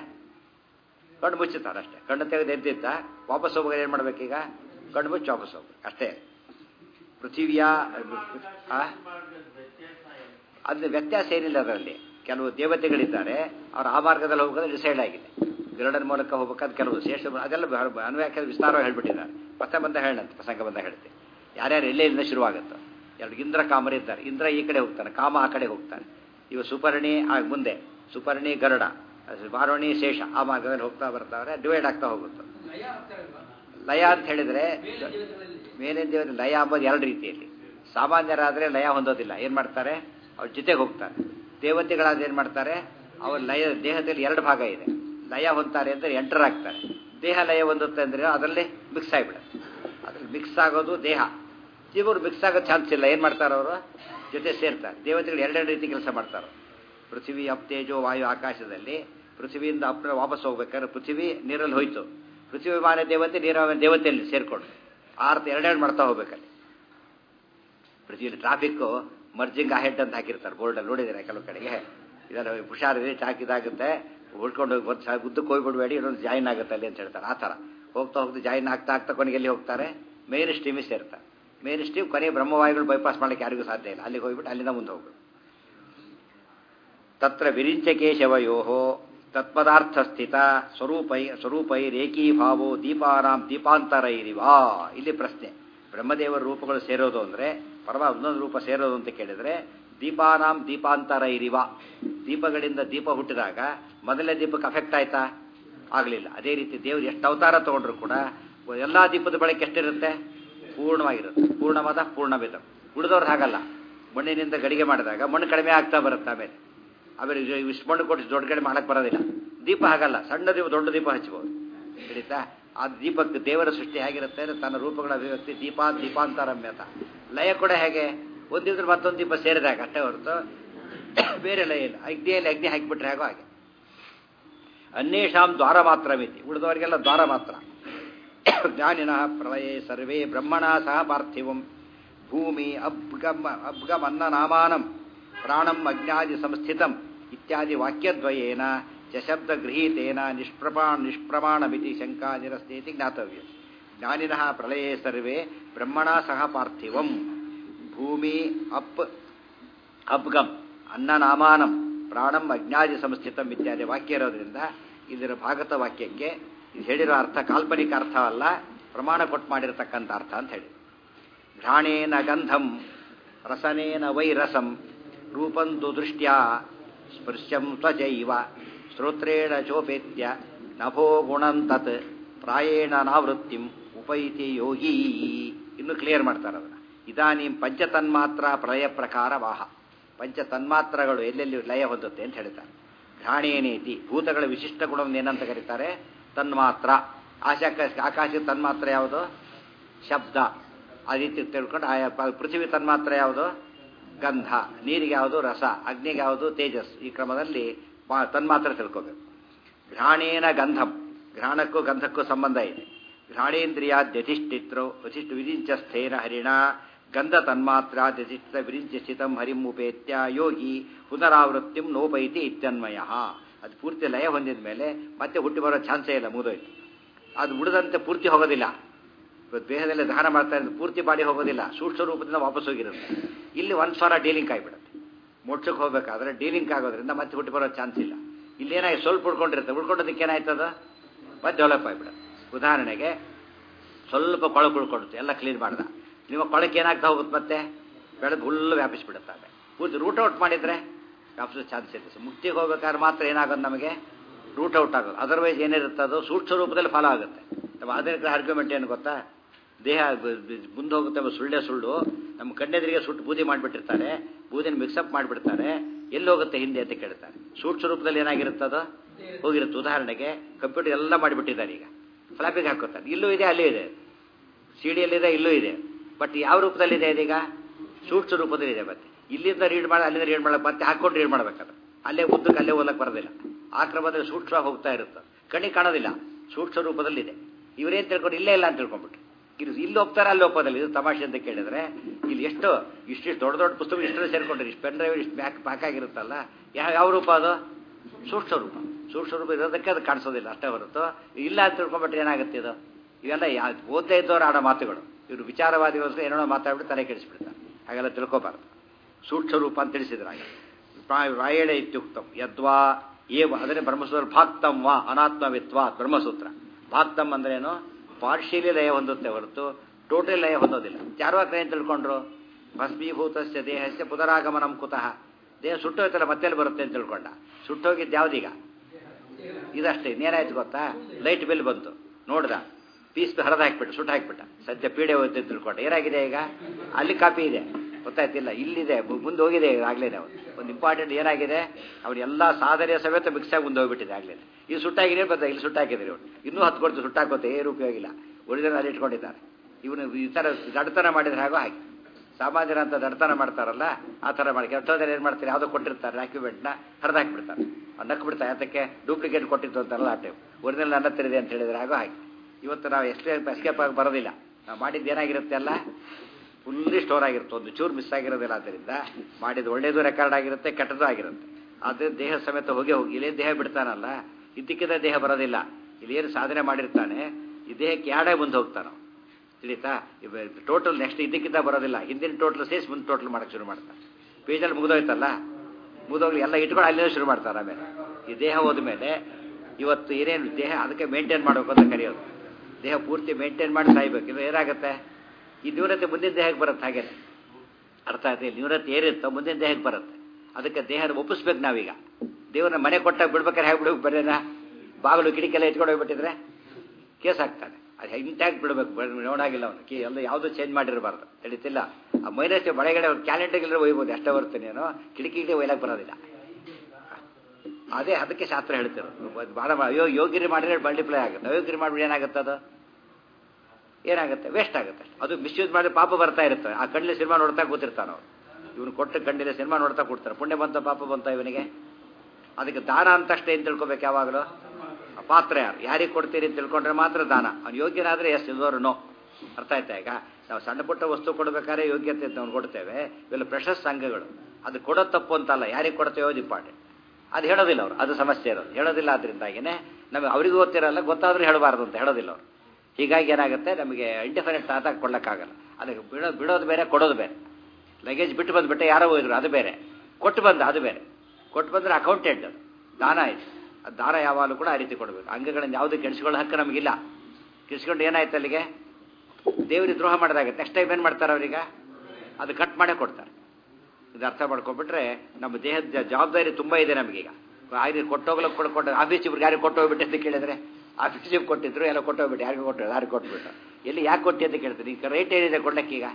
ಕಣ್ಣು ಮುಚ್ಚುತ್ತಾರೆ ಅಷ್ಟೇ ಕಣ್ಣು ತೆಗೆದು ಎದ್ದಿದ್ದ ವಾಪಸ್ ಹೋಗುವಾಗ ಏನು ಮಾಡ್ಬೇಕೀಗ ಕಣ್ಣು ಮುಚ್ಚಿ ವಾಪಸ್ ಹೋಗ್ಬೇಕು ಅಷ್ಟೇ ಪೃಥಿವಿಯ ಆ? ಅದು ವ್ಯತ್ಯಾಸ ಏನಿಲ್ಲ ಅದರಲ್ಲಿ ಕೆಲವು ದೇವತೆಗಳಿದ್ದಾರೆ ಅವ್ರು ಆ ಮಾರ್ಗದಲ್ಲಿ ಹೋಗೋದು ಡಿಸೈಡ್ ಆಗಿದೆ ಗರುಡನ ಮೂಲಕ ಹೋಗ್ಬೇಕಾದ್ರೆ ಕೆಲವು ಶ್ರೇಷ್ಠ ಅದೆಲ್ಲ ಬಹಳ ಅನ್ವ್ಯಾಖ್ಯಾನ ವಿಸ್ತಾರವಾಗಿ ಹೇಳ್ಬಿಟ್ಟಿದ್ದಾರೆ ಮತ್ತೆ ಬಂದ ಹೇಳಂತೆ ಪ್ರಸಂಗ ಬಂದ ಹೇಳ್ತೀನಿ ಯಾರ್ಯಾರು ಎಲ್ಲೆಲ್ಲಿಂದ ಶುರುವಾಗುತ್ತೋ ಎರಡು ಇಂದ್ರ ಕಾಮರು ಇದ್ದಾರೆ ಇಂದ್ರ ಈ ಕಡೆ ಹೋಗ್ತಾನೆ ಕಾಮ ಆ ಕಡೆ ಹೋಗ್ತಾನೆ ಇವ ಸುಪರ್ಣಿ ಆ ಮುಂದೆ ಸುಪರ್ಣಿ ಗರುಡ ವಾರುಣಿ ಶೇಷ ಆ ಮಾರ್ಗದಲ್ಲಿ ಹೋಗ್ತಾ ಬರ್ತಾವ್ರೆ ಡಿವೈಡ್ ಆಗ್ತಾ ಹೋಗುತ್ತೆ ಲಯ ಅಂತ ಹೇಳಿದ್ರೆ ಮೇಲಿನ ದೇವತೆ ಲಯ ಅಂಬೋದು ಎರಡು ರೀತಿಯಲ್ಲಿ ಸಾಮಾನ್ಯರಾದರೆ ಲಯ ಹೊಂದೋದಿಲ್ಲ ಏನು ಮಾಡ್ತಾರೆ ಅವ್ರ ಜೊತೆಗೆ ಹೋಗ್ತಾರೆ ದೇವತೆಗಳಾದ ಏನು ಮಾಡ್ತಾರೆ ಅವ್ರ ಲಯ ದೇಹದಲ್ಲಿ ಎರಡು ಭಾಗ ಇದೆ ಲಯ ಹೊಂತಾರೆ ಅಂದರೆ ಎಂಟರ್ ಆಗ್ತಾರೆ ದೇಹ ಲಯ ಹೊಂದುತ್ತೆ ಅಂದರೆ ಅದರಲ್ಲಿ ಮಿಕ್ಸ್ ಆಗಿಬಿಡುತ್ತೆ ಅದ್ರಲ್ಲಿ ಮಿಕ್ಸ್ ಆಗೋದು ದೇಹ ಜೀವರು ಮಿಕ್ಸ್ ಆಗೋ ಚಾನ್ಸ್ ಇಲ್ಲ ಏನು ಮಾಡ್ತಾರೆ ಅವರು ಜೊತೆ ಸೇರ್ತಾರೆ ದೇವತೆಗಳು ಎರಡೆರಡು ರೀತಿ ಕೆಲಸ ಮಾಡ್ತಾರೆ ಪೃಥ್ವಿ ಅಪ್ ತೇಜೋ ವಾಯು ಆಕಾಶದಲ್ಲಿ ಪೃಥ್ವಿಯಿಂದ ಅಪ್ನ ವಾಪಸ್ ಹೋಗ್ಬೇಕಾದ್ರೆ ಪೃಥ್ವಿ ನೀರಲ್ಲಿ ಹೋಯ್ತು ಪೃಥ್ವಿ ಮಾನ ದೇವತೆ ನೀರಾವರಿ ದೇವತೆಯಲ್ಲಿ ಸೇರ್ಕೊಂಡು ಆರ್ತ ಎರಡೆರಡು ಮಾಡ್ತಾ ಹೋಗ್ಬೇಕಲ್ಲಿ ಪೃಥ್ವಿಯಲ್ಲಿ ಟ್ರಾಫಿಕ್ಕು ಮರ್ಜಿಂಗ್ ಅಹೆಡ್ ಅಂತ ಹಾಕಿರ್ತಾರೆ ಬೋರ್ಡಲ್ಲಿ ನೋಡಿದ್ದೀರಾ ಕೆಲವು ಕಡೆಗೆ ಇದರ ಹುಷಾರಿದೆ ಚಾಕ್ ಇದಾಗುತ್ತೆ ಉಳ್ಕೊಂಡು ಹೋಗಿ ಒಂದು ಉದ್ದಕ್ಕೆ ಹೋಗ್ಬಿಡ್ಬೇಡಿ ಇನ್ನೊಂದು ಜಾಯಿನ್ ಆಗುತ್ತೆ ಅಲ್ಲಿ ಅಂತ ಹೇಳ್ತಾರೆ ಆ ಥರ ಹೋಗ್ತಾ ಹೋಗ್ತಾ ಜಾಯಿನ್ ಆಗ್ತಾ ಆಗ್ತಾ ಕೊನೆಗೆ ಎಲ್ಲಿ ಹೋಗ್ತಾರೆ ಮೇನ್ ಸ್ಟ್ರೀಮಿಗೆ ಸೇರ್ತಾರೆ ಮೇನ್ ಸ್ಟ್ರೀಮ್ ಕೊನೆಗೆ ಬ್ರಹ್ಮವಾಯುಗಳು ಬೈಪಾಸ್ ಮಾಡಲಿಕ್ಕೆ ಯಾರಿಗೂ ಸಾಧ್ಯ ಇಲ್ಲ ಅಲ್ಲಿಗೆ ಹೋಗ್ಬಿಟ್ಟು ಅಲ್ಲಿಂದ ಮುಂದೆ ಹೋಗ್ಬೇಕು ತತ್ರ ವಿರಿಂಚಕೇಶವಯೋ ತತ್ಪದಾರ್ಥ ಸ್ಥಿತ ಸ್ವರೂಪೈ ಸ್ವರೂಪೈ ರೇಖೀಭಾವೋ ದೀಪಾನಾಂ ದೀಪಾಂತರೈರಿವ ಇಲ್ಲಿ ಪ್ರಶ್ನೆ ಬ್ರಹ್ಮದೇವರ ರೂಪಗಳು ಸೇರೋದು ಅಂದರೆ ಪರಮ ಒಂದೊಂದು ರೂಪ ಸೇರೋದು ಅಂತ ಕೇಳಿದರೆ ದೀಪಾನಾಂ ದೀಪಾಂತರೈರಿವ ದೀಪಗಳಿಂದ ದೀಪ ಹುಟ್ಟಿದಾಗ ಮೊದಲನೇ ದೀಪಕ್ಕೆ ಅಫೆಕ್ಟ್ ಆಯ್ತಾ ಆಗಲಿಲ್ಲ ಅದೇ ರೀತಿ ದೇವರು ಎಷ್ಟು ಅವತಾರ ತಗೊಂಡ್ರು ಕೂಡ ಎಲ್ಲ ದೀಪದ ಬಳಕೆ ಎಷ್ಟಿರುತ್ತೆ ಪೂರ್ಣವಾಗಿರುತ್ತೆ ಪೂರ್ಣವಾದ ಪೂರ್ಣವಿದ ಉಳಿದವ್ರು ಹಾಗಲ್ಲ ಮಣ್ಣಿನಿಂದ ಗಡಿಗೆ ಮಾಡಿದಾಗ ಮಣ್ಣು ಕಡಿಮೆ ಆಗ್ತಾ ಬರುತ್ತೆ ಆಮೇಲೆ ಆಮೇಲೆ ಇಷ್ಟು ಮಣ್ಣು ಕೊಟ್ಟು ದೊಡ್ಡ ಕಡಿಮೆ ಮಾಡಕ್ಕೆ ಬರೋದಿಲ್ಲ ದೀಪ ಹಾಗಲ್ಲ ಸಣ್ಣ ದೀಪ ದೊಡ್ಡ ದೀಪ ಹಚ್ಬೋದು ಹಿಡಿತಾ ಆ ದೀಪಕ್ಕೆ ದೇವರ ಸೃಷ್ಟಿ ಹೇಗಿರುತ್ತೆ ಅಂದರೆ ತನ್ನ ರೂಪಗಳ ಅಭಿವ್ಯಕ್ತಿ ದೀಪ ದೀಪಾಂತರಮ್ಯತ ಲಯ ಕೂಡ ಹೇಗೆ ಒಂದಿದ್ರೆ ಮತ್ತೊಂದು ದೀಪ ಸೇರಿದಾಗ ಅಷ್ಟೇ ಹೊರತು ಬೇರೆ ಲಯ ಇಲ್ಲ ಅಗ್ನಿಯಲ್ಲಿ ಅಗ್ನಿ ಹಾಕಿಬಿಟ್ರೆ ಹೇಗೋ ಹಾಗೆ ಅನ್ಯೇಷಾಂ ದ್ವಾರ ಮಾತ್ರ ಮಿತಿ ಉಳಿದವರಿಗೆಲ್ಲ ದ್ವಾರ ಮಾತ್ರ ಜ್ಞಾನಿನಃ ಪ್ರಳಯೇ ಸರ್ವೇ ಬ್ರಹ್ಮಣ ಸಹ ಪಾರ್ಥಿವಂ ಭೂಮಿ ಅಬ್ಗಮ ಅಬ್ಗಮನ್ನ ನಾಮಾನಂ ಪ್ರಾಣಂ ಅಜ್ಞಾದಿ ಸಂಸ್ಥಿತಂ ಇತ್ಯಾದಿ ವಾಕ್ಯದ್ವಯೇನ ಚಶಬ್ದ ಗೃಹೀತೇನ ನಿಷ್ಪ್ರಮಾ ನಿಷ್ಪ್ರಮಾಣಮಿತಿ ಶಂಕಾ ನಿರಸ್ತೇತಿ ಜ್ಞಾತವ್ಯ ಜ್ಞಾನಿನಃ ಪ್ರಳಯೇ ಸರ್ವೇ ಬ್ರಹ್ಮಣ ಸಹ ಪಾರ್ಥಿವಂ ಭೂಮಿ ಅಪ್ ಅಬ್ಗಂ ಅನ್ನನಾಮಾನಂ ಪ್ರಾಣಂ ಅಜ್ಞಾದಿ ಸಂಸ್ಥಿತಂ ಇತ್ಯಾದಿ ವಾಕ್ಯ ಇರೋದ್ರಿಂದ ಇದರ ಭಾಗತ ವಾಕ್ಯಕ್ಕೆ ಇದು ಹೇಳಿರೋ ಅರ್ಥ ಕಾಲ್ಪನಿಕ ಅರ್ಥ ಅಲ್ಲ ಪ್ರಮಾಣ ಕೊಟ್ಟು ಮಾಡಿರತಕ್ಕಂಥ ಅರ್ಥ ಅಂತ ಹೇಳಿ ಘ್ರಾಣೇನ ಗಂಧಂ ರಸನೇನ ವೈರಸಂ ರೂಪಂತು ದೃಷ್ಟ್ಯಾ ಸ್ಪರ್ಶಂ ತ್ವಚೈವ ಶ್ರೋತ್ರೇಣ ಚೋಪೇತ್ಯ ನಭೋ ಗುಣಂ ತತ್ ಪ್ರಾಯೇಣ ನಾವೃತ್ತಿಂ ಉಪೈತಿ ಯೋಗಿ ಇನ್ನು ಕ್ಲಿಯರ್ ಮಾಡ್ತಾರೆ ಅದನ್ನು ಇದಾನೀಂ ಪಂಚತನ್ಮಾತ್ರ ಪ್ರಳಯ ಪ್ರಕಾರ ವಾಹ ಪಂಚ ತನ್ಮಾತ್ರಗಳು ಎಲ್ಲೆಲ್ಲಿ ಲಯ ಹೊಂದುತ್ತೆ ಅಂತ ಹೇಳ್ತಾರೆ ಘ್ರಾಣೇನೇತಿ ಭೂತಗಳ ವಿಶಿಷ್ಟ ಗುಣವನ್ನು ಏನಂತ ಕರೀತಾರೆ ತನ್ಮಾತ್ರ ಆಶಾಕ ಆಕಾಶ ತನ್ಮಾತ್ರ ಯಾವುದು ಶಬ್ದ ಆ ರೀತಿ ತಿಳ್ಕೊಂಡು ಆಯಾ ಪೃಥ್ವಿ ತನ್ಮಾತ್ರ ಯಾವುದು ಗಂಧ ನೀರಿಗೆ ಯಾವುದು ರಸ ಅಗ್ನಿಗೆ ಯಾವುದು ತೇಜಸ್ ಈ ಕ್ರಮದಲ್ಲಿ ತನ್ಮಾತ್ರ ತಿಳ್ಕೋಬೇಕು ಘ್ರಾಣೇನ ಗಂಧಂ ಘ್ರಾಣಕ್ಕೂ ಗಂಧಕ್ಕೂ ಸಂಬಂಧ ಇದೆ ಘ್ರಾಣೇಂದ್ರಿಯಾದ್ಯಧಿಷ್ಠಿತ್ರೋ ವಶಿಷ್ಠ ವಿರಿಂಚಸ್ಥೇನ ಹರಿಣ ಗಂಧ ತನ್ಮಾತ್ರ ದ್ಯಧಿಷ್ಠ ವಿರಿಂಚ ಸ್ಥಿತಂ ಹರಿಂ ಉಪೇತ್ಯ ಯೋಗಿ ಪುನರಾವೃತ್ತಿಂ ನೋಪೈತಿ ಇತ್ಯನ್ಮಯ ಅದು ಪೂರ್ತಿ ಲಯ ಹೊಂದಿದ ಮೇಲೆ ಮತ್ತೆ ಹುಟ್ಟಿ ಬರೋ ಚಾನ್ಸೇ ಇಲ್ಲ ಮುಗಿದೋಯ್ತು ಅದು ಉಳಿದಂತೆ ಪೂರ್ತಿ ಹೋಗೋದಿಲ್ಲ ಇವತ್ತು ದೇಹದಲ್ಲಿ ದಹನ ಮಾಡ್ತಾ ಇರೋದು ಪೂರ್ತಿ ಬಾಡಿ ಹೋಗೋದಿಲ್ಲ ಸೂಕ್ಷ್ಮ ರೂಪದಿಂದ ವಾಪಸ್ ಹೋಗಿರುತ್ತೆ ಇಲ್ಲಿ ಒಂದು ಸ್ವರ ಡೀಲಿಂಗ್ ಆಗಿಬಿಡುತ್ತೆ ಮೋಕ್ಷಕ್ಕೆ ಹೋಗಬೇಕಾದ್ರೆ ಡೀಲಿಂಗ್ ಆಗೋದ್ರಿಂದ ಮತ್ತೆ ಹುಟ್ಟಿ ಬರೋ ಚಾನ್ಸ್ ಇಲ್ಲ ಇಲ್ಲೇನಾಗಿ ಸ್ವಲ್ಪ ಉಳ್ಕೊಂಡಿರುತ್ತೆ ಉಳ್ಕೊಂಡೋದಕ್ಕೆ ಏನಾಯ್ತದ ಮತ್ತೆ ಡೆವಲಪ್ ಆಗಿಬಿಡುತ್ತೆ ಉದಾಹರಣೆಗೆ ಸ್ವಲ್ಪ ಕೊಳಕು ಉಳ್ಕೊಳುತ್ತೆ ಎಲ್ಲ ಕ್ಲೀನ್ ಮಾಡ್ದ ನಿಮ್ಮ ಕೊಳಕ್ಕೆ ಏನಾಗ್ತಾ ಹೋಗುತ್ತೆ ಮತ್ತೆ ಬೆಳೆದು ಹುಲ್ಲು ವ್ಯಾಪಿಸ್ಬಿಡುತ್ತೆ ಪೂರ್ತಿ ರೂಟ್ ಔಟ್ ಮಾಡಿದರೆ ವ್ಯಾಪಿಸೋ ಚಾನ್ಸ್ ಇರುತ್ತೆ ಮುಕ್ತಿಗೆ ಹೋಗ್ಬೇಕಾದ್ರೆ ಮಾತ್ರ ಏನಾಗೋದು ನಮಗೆ ರೂಟ್ ಔಟ್ ಆಗೋದು ಅದರ್ವೈಸ್ ಏನಿರುತ್ತೆ ಅದು ಸೂಕ್ಷ್ಮ ರೂಪದಲ್ಲಿ ಫಾಲೋ ಆಗುತ್ತೆ ನಮ್ಮ ಅದಕ್ಕೆ ಆರ್ಗ್ಯುಮೆಂಟ್ ಏನು ಗೊತ್ತಾ ದೇಹ ಮುಂದೆ ಹೋಗುತ್ತೆ ಸುಳ್ಳೆ ಸುಳ್ಳು ನಮ್ಮ ಕಣ್ಣೆದುರಿಗೆ ಸುಟ್ಟು ಬೂದಿ ಮಾಡಿಬಿಟ್ಟಿರ್ತಾರೆ ಬೂದಿನ ಮಿಕ್ಸಪ್ ಮಾಡಿಬಿಡ್ತಾರೆ ಎಲ್ಲಿ ಹೋಗುತ್ತೆ ಹಿಂದೆ ಅಂತ ಕೇಳ್ತಾರೆ ಸೂಕ್ಷ್ಮ ರೂಪದಲ್ಲಿ ಏನಾಗಿರುತ್ತೆ ಅದು ಹೋಗಿರುತ್ತೆ ಉದಾಹರಣೆಗೆ ಕಂಪ್ಯೂಟರ್ ಎಲ್ಲ ಮಾಡಿಬಿಟ್ಟಿದ್ದಾರೆ ಈಗ ಫ್ಲಾಪಿಗೆ ಹಾಕೋತಾರೆ ಇಲ್ಲೂ ಇದೆ ಅಲ್ಲೂ ಇದೆ ಸಿ ಡಿಯಲ್ಲಿದೆ ಇಲ್ಲೂ ಇದೆ ಬಟ್ ಯಾವ ರೂಪದಲ್ಲಿದೆ ಇದೀಗ ಸೂಕ್ಷ್ಮ ರೂಪದಲ್ಲಿ ಇದೆ ಮತ್ತೆ ಇಲ್ಲಿಂದ ರೀಡ್ ಮಾಡಿ ಅಲ್ಲಿಂದ ರೀಡ್ ಮಾಡಕ್ಕೆ ಮತ್ತೆ ಹಾಕೊಂಡು ರೀಡ್ ಮಾಡ್ಬೇಕಾದ್ರೆ ಅಲ್ಲೇ ಉದ್ದಕ್ಕೆ ಅಲ್ಲೇ ಓದಕ್ಕೆ ಬರೋದಿಲ್ಲ ಆ ಕ್ರಮದಲ್ಲಿ ಸೂಕ್ಷ್ಮ ಹೋಗ್ತಾ ಇರುತ್ತೆ ಕಣ್ಣಿಗೆ ಕಾಣೋದಿಲ್ಲ ಸೂಕ್ಷ್ಮ ರೂಪದಲ್ಲಿದೆ ಇವರೇನು ತಿಳ್ಕೊಂಡು ಇಲ್ಲೇ ಇಲ್ಲ ಅಂತ ತಿಳ್ಕೊಂಡ್ಬಿಟ್ಟು ಇದು ಇಲ್ಲಿ ಹೋಗ್ತಾರೆ ಅಲ್ಲಿ ಒಪ್ಪೋದಿಲ್ಲ ಇದು ತಮಾಷೆ ಅಂತ ಕೇಳಿದ್ರೆ ಇಲ್ಲಿ ಎಷ್ಟು ಇಷ್ಟಿಷ್ಟು ದೊಡ್ಡ ದೊಡ್ಡ ಪುಸ್ತಕ ಇಷ್ಟು ಸೇರ್ಕೊಂಡ್ರೆ ಇಷ್ಟು ಪೆನ್ ಡ್ರೈವ್ ಇಷ್ಟು ಬ್ಯಾಕ್ ಪ್ಯಾಕ್ ಆಗಿರುತ್ತಲ್ಲ ಯಾವ ಯಾವ ರೂಪ ಅದು ಸೂಕ್ಷ್ಮ ರೂಪ ಸೂಕ್ಷ್ಮ ರೂಪ ಇರೋದಕ್ಕೆ ಅದು ಕಾಣಿಸೋದಿಲ್ಲ ಅಷ್ಟೇ ಹೊರತು ಇಲ್ಲ ಅಂತ ತಿಳ್ಕೊಂಡ್ಬಿಟ್ರೆ ಏನಾಗುತ್ತೆ ಇದು ಇವೆಲ್ಲ ಯಾ ಓದ್ತಾ ಇದ್ದವ್ರು ಆಡೋ ಮಾತುಗಳು ಇವರು ವಿಚಾರವಾದಿಗೋಸ್ಕರ ಏನೋ ಮಾತಾಡ್ಬಿಟ್ಟು ತಲೆ ಕೆಡಿಸ್ಬಿಡ್ತಾರೆ ಹಾಗೆಲ್ಲ ತಿಳ್ಕೊಬಾರ್ದು ಸೂಕ್ಷ್ಮ ರೂಪ ಅಂತ ತಿಳಿಸಿದ್ರೆ ಹಾಗೆ ರಾಯಣೆ ಇತ್ಯುಕ್ತಂ ಯದ್ವಾ ಏವ ಅದನ್ನೇ ಬ್ರಹ್ಮಸೂತ್ರ ಭಾಕ್ತಂ ವಾ ಅನಾತ್ಮವಿತ್ವ ಬ್ರಹ್ಮಸೂತ್ರ ಭಾಕ್ತಂ ಅಂದ್ರೇನು ಪಾರ್ಶಿಯಲಿ ಲಯ ಹೊಂದುತ್ತೆ ಹೊರತು ಟೋಟಲ್ ಲಯ ಹೊಂದೋದಿಲ್ಲ ಚಾರ್ವಾಕ್ರ ಏನು ತಿಳ್ಕೊಂಡ್ರು ಭಸ್ಮೀಭೂತಸ್ಯ ದೇಹಸ್ಯ ಪುನರಾಗಮನಂ ಕುತಃ ದೇಹ ಸುಟ್ಟೋಯ್ತಲ್ಲ ಮತ್ತೆ ಬರುತ್ತೆ ಅಂತ ತಿಳ್ಕೊಂಡ ಸುಟ್ಟೋಗಿದ್ದು ಯಾವ್ದೀಗ ಇದಷ್ಟೇ ಇನ್ನೇನಾಯ್ತು ಗೊತ್ತಾ ಲೈಟ್ ಬಿಲ್ ಬಂತು ನೋಡ್ದ ಪೀಸ್ ಹರಿದು ಹಾಕ್ಬಿಟ್ಟು ಸುಟ್ಟು ಹಾಕ್ಬಿಟ್ಟ ಸದ್ಯ ಪೀಡೆ ಹೋಯ್ತು ಅಂತ ತಿಳ್ಕೊಂಡ ಏನಾಗಿದೆ ಈಗ ಅಲ್ಲಿ ಕಾಪಿ ಇದೆ ಗೊತ್ತಾಯ್ತಿಲ್ಲ ಇಲ್ಲಿದೆ ಮುಂದೆ ಹೋಗಿದೆ ಆಗಲೇ ಒಂದು ಇಂಪಾರ್ಟೆಂಟ್ ಏನಾಗಿದೆ ಅವ್ರು ಎಲ್ಲ ಸಾಧನೆಯ ಸಮೇತ ಮಿಕ್ಸ್ ಆಗಿ ಮುಂದೆ ಹೋಗ್ಬಿಟ್ಟಿದೆ ಆಗಲೇ ಇದು ಸುಟ್ಟಾಗಿದೆ ಬರ್ತಾ ಇಲ್ಲಿ ಸುಟ್ಟಾಕಿದ್ರಿ ಅವ್ರು ಇನ್ನೂ ಹತ್ತು ಕೊಡ್ತು ಸುಟ್ಟಾಕೋತೆ ಏನು ಉಪಯೋಗ ಇಲ್ಲ ಒರಿಜಿನಲ್ ಅಲ್ಲಿ ಇಟ್ಕೊಂಡಿದ್ದಾರೆ ಇವನು ಈ ಥರ ದಡ್ತನ ಮಾಡಿದ್ರೆ ಹಾಗೋ ಹಾಗೆ ಸಾಮಾನ್ಯರ ಅಂತ ದಡ್ತನ ಮಾಡ್ತಾರಲ್ಲ ಆ ಥರ ಮಾಡಿ ಕೆಟ್ಟೋದ್ರೆ ಏನು ಮಾಡ್ತಾರೆ ಯಾವುದೋ ಕೊಟ್ಟಿರ್ತಾರೆ ಡಾಕ್ಯುಮೆಂಟ್ನ ಹರಿದು ಹಾಕ್ಬಿಡ್ತಾರೆ ನಕ್ಕು ಬಿಡ್ತಾರೆ ಅದಕ್ಕೆ ಡೂಪ್ಲಿಕೇಟ್ ಕೊಟ್ಟಿತ್ತು ಅಂತಾರಲ್ಲ ಆ ಟೈಮ್ ಒರಿಜಿನಲ್ ನನ್ನ ಹತ್ರ ಇದೆ ಅಂತ ಹೇಳಿದ್ರೆ ಹಾಗೋ ಹಾಗೆ ಇವತ್ತು ನಾವು ಎಸ್ಕೇಪ್ ಎಸ್ಕೇಪ್ ಆಗಿ ಬರೋದಿಲ್ಲ ನಾವು ಮಾಡಿದ್ದು ಏನಾಗಿರುತ್ತೆ ಅಲ್ಲ ಫುಲ್ಲಿ ಸ್ಟೋರ್ ಆಗಿರುತ್ತೆ ಒಂದು ಚೂರು ಮಿಸ್ ಆಗಿರೋದಿಲ್ಲ ಆದ್ದರಿಂದ ಮಾಡಿದ್ದು ಒಳ್ಳೇದು ರೆಕಾರ್ಡ್ ಆಗಿರುತ್ತೆ ಕೆಟ್ಟದ್ದು ಆಗಿರುತ್ತೆ ಆದರೆ ದೇಹ ಸಮೇತ ಹೋಗಿ ಹೋಗಿ ಇಲ್ಲೇ ದೇಹ ಬಿಡ್ತಾನಲ್ಲ ಇದ್ದಕ್ಕಿದ್ದ ದೇಹ ಬರೋದಿಲ್ಲ ಇಲ್ಲಿ ಏನು ಸಾಧನೆ ಮಾಡಿರ್ತಾನೆ ಈ ದೇಹಕ್ಕೆ ಯಾಡೇ ಮುಂದೆ ಹೋಗ್ತಾನೆ ತಿಳಿತಾ ಟೋಟಲ್ ನೆಕ್ಸ್ಟ್ ಇದಕ್ಕಿಂತ ಬರೋದಿಲ್ಲ ಹಿಂದಿನ ಟೋಟಲ್ ಸೇರಿಸಿ ಮುಂದೆ ಟೋಟಲ್ ಮಾಡಕ್ಕೆ ಶುರು ಮಾಡ್ತಾರೆ ಪೇಜಲ್ಲಿ ಮುಗಿದೋಯ್ತಲ್ಲ ಮುಗಿದೋಗ್ಲಿ ಎಲ್ಲ ಇಟ್ಕೊಂಡು ಅಲ್ಲೇ ಶುರು ಮಾಡ್ತಾರೆ ಆಮೇಲೆ ಈ ದೇಹ ಹೋದ್ಮೇಲೆ ಇವತ್ತು ಏನೇನು ದೇಹ ಅದಕ್ಕೆ ಮೇಂಟೈನ್ ಮಾಡಬೇಕು ಅಂತ ಕರೆಯೋದು ದೇಹ ಪೂರ್ತಿ ಮೇಂಟೈನ್ ಮಾಡಿ ಸಾಯ್ಬೇಕು ಇದು ಏನಾಗುತ್ತೆ ಈ ನ್ಯೂನತೆ ಮುಂದಿನ ದೇಹಕ್ಕೆ ಬರುತ್ತೆ ಹಾಗೇನೆ ಅರ್ಥ ಆಯ್ತು ನ್ಯೂನತೆ ಏನಿರುತ್ತೋ ಮುಂದಿನ ದೇಹಕ್ಕೆ ಬರುತ್ತೆ ಅದಕ್ಕೆ ದೇಹನ ಒಪ್ಪಿಸ್ಬೇಕು ನಾವೀಗ ದೇವ್ರನ್ನ ಮನೆ ಕೊಟ್ಟಾಗ ಬಿಡ್ಬೇಕಾದ್ರೆ ಹೇಗೆ ಬಿಡ್ಬೇಕು ಬರೇನಾ ಬಾಗಿಲು ಕಿಡಿಕೆಲ್ಲ ಎತ್ಕೊಂಡು ಹೋಗ್ಬಿಟ್ಟಿದ್ರೆ ಕೇಸ್ ಆಗ್ತಾನೆ ಅದು ಇಂಟ್ಯಾಕ್ಟ್ ಬಿಡಬೇಕು ನೋಡಾಗಿಲ್ಲ ಅವನು ಕಿ ಎಲ್ಲ ಯಾವುದೂ ಚೇಂಜ್ ಮಾಡಿರಬಾರ್ದು ತಿಳಿತಿಲ್ಲ ಆ ಮೈನಸ್ ಮಳೆಗಡೆ ಕ್ಯಾಲೆಂಡರ್ಗೆಲ್ಲ ಒಯ್ಬೋದು ಅಷ್ಟೇ ಹೊರತು ನೀನು ಕಿಟಕಿ ಗಿಟಕಿ ಒಯ್ಲಕ್ಕೆ ಬರೋದಿಲ್ಲ ಅದೇ ಅದಕ್ಕೆ ಶಾಸ್ತ್ರ ಹೇಳ್ತಿರೋದು ಭಾಳ ಅಯ್ಯೋ ಯೋಗಿರಿ ಮಾಡಿದ್ರೆ ಮಲ್ಟಿಪ್ಲೈ ಆಗುತ್ತೆ ಅಯೋಗ್ಯರಿ ಮಾಡಿದ್ರೆ ಏನಾಗುತ್ತೆ ಅದು ಏನಾಗುತ್ತೆ ವೇಸ್ಟ್ ಆಗುತ್ತೆ ಅದು ಮಿಸ್ಯೂಸ್ ಮಾಡಿದ್ರೆ ಪಾಪ ಬರ್ತಾ ಇರುತ್ತೆ ಆ ಕಣ್ಣಲ್ಲಿ ಸಿನಿಮಾ ನೋಡ್ತಾ ಕೂತಿರ್ತಾನೆ ಅವ್ರು ಇವನು ಕೊಟ್ಟ ಕಣ್ಣಿಲೆ ಸಿನಿಮಾ ನೋಡ್ತಾ ಕೂಡ್ತಾರೆ ಪುಣ್ಯ ಬಂತ ಪಾಪ ಬಂತ ಇವನಿಗೆ ಅದಕ್ಕೆ ದಾನ ಅಂತಷ್ಟೇ ಏನು ತಿಳ್ಕೊಬೇಕು ಯಾವಾಗಲೂ ಆ ಪಾತ್ರ ಯಾರು ಯಾರಿಗೆ ಕೊಡ್ತೀರಿ ಅಂತ ತಿಳ್ಕೊಂಡ್ರೆ ಮಾತ್ರ ದಾನ ಅವ್ನು ಯೋಗ್ಯನಾದರೆ ಎಸ್ ಇಲ್ದೋರು ನೋ ಅರ್ಥ ಆಯ್ತಾ ಈಗ ನಾವು ಸಣ್ಣ ಪುಟ್ಟ ವಸ್ತು ಕೊಡಬೇಕಾದ್ರೆ ಯೋಗ್ಯತೆ ಅಂತ ನಾವು ಕೊಡ್ತೇವೆ ಇವೆಲ್ಲ ಪ್ರಶಸ್ತ ಅಂಗಗಳು ಅದು ಕೊಡೋ ತಪ್ಪು ಅಂತಲ್ಲ ಯಾರಿಗೆ ಕೊಡ್ತೇವೋ ಅದು ಇಂಪಾರ್ಟೆಂಟ್ ಅದು ಹೇಳೋದಿಲ್ಲ ಅವರು ಅದು ಸಮಸ್ಯೆ ಇರೋದು ಹೇಳೋದಿಲ್ಲ ಅದರಿಂದಾಗಿನೇ ನಮಗೆ ಅವರಿಗೂ ಗೊತ್ತಿರಲ್ಲ ಗೊತ್ತಾದ್ರೂ ಹೇಳಬಾರ್ದು ಅಂತ ಹೇಳೋದಿಲ್ಲ ಅವರು ಹೀಗಾಗಿ ಏನಾಗುತ್ತೆ ನಮಗೆ ಇಂಡಿಫರೆಂಟ್ ಆದಾಗ ಕೊಡೋಕ್ಕಾಗಲ್ಲ ಅದಕ್ಕೆ ಬಿಡೋ ಬಿಡೋದು ಬೇರೆ ಕೊಡೋದು ಬೇರೆ ಲಗೇಜ್ ಬಿಟ್ಟು ಬಂದುಬಿಟ್ಟೆ ಯಾರೋ ಹೋಯ್ದ್ರು ಅದು ಬೇರೆ ಕೊಟ್ಟು ಬಂದ ಅದು ಬೇರೆ ಕೊಟ್ಟು ಬಂದರೆ ಅಕೌಂಟೆಂಟ್ ಅದು ದಾನ ಆಯ್ತು ಅದು ದಾನ ಯಾವಾಗಲೂ ಕೂಡ ಆ ರೀತಿ ಕೊಡಬೇಕು ಅಂಗಗಳನ್ನು ಯಾವುದು ಕೆಡಿಸ್ಕೊಳ್ಳೋ ಹಕ್ಕು ನಮಗಿಲ್ಲ ಕೆಡಿಸ್ಕೊಂಡು ಏನಾಯ್ತು ಅಲ್ಲಿಗೆ ದೇವರಿಗೆ ದ್ರೋಹ ಮಾಡೋದಾಗುತ್ತೆ ನೆಕ್ಸ್ಟ್ ಟೈಮ್ ಏನು ಮಾಡ್ತಾರೆ ಅವ್ರೀಗ ಅದು ಕಟ್ ಮಾಡೇ ಕೊಡ್ತಾರೆ ಇದು ಅರ್ಥ ಮಾಡ್ಕೊಂಡ್ಬಿಟ್ರೆ ನಮ್ಮ ದೇಹದ ಜ- ಜವಾಬ್ದಾರಿ ತುಂಬ ಇದೆ ನಮಗೀಗ ಆಯ್ತು ಕೊಟ್ಟೋಗ್ಲಕ್ಕೆ ಕೊಡ್ಕೊಂಡು ಆಫೀಸ್ ಇಬ್ರಿಗೆ ಯಾರಿಗೆ ಕೊಟ್ಟೋಗ್ಬಿಟ್ಟು ಅಂತ ಕೇಳಿದ್ರೆ ಆಫೀಸಿಗೆ ಕೊಟ್ಟಿದ್ರು ಎಲ್ಲ ಕೊಟ್ಟೋಗ್ಬಿಟ್ಟು ಯಾರಿಗೆ ಕೊಟ್ಟು ಯಾರಿಗೆ ಕೊಟ್ಬಿಟ್ಟು ಎಲ್ಲಿ ಯಾಕೆ ಕೊಟ್ಟಿ ಅಂತ ಕೇಳ್ತೀನಿ ಈಗ ರೇಟ್ ಏನಿದೆ ಕೊಡ್ಲಿಕ್ಕೆ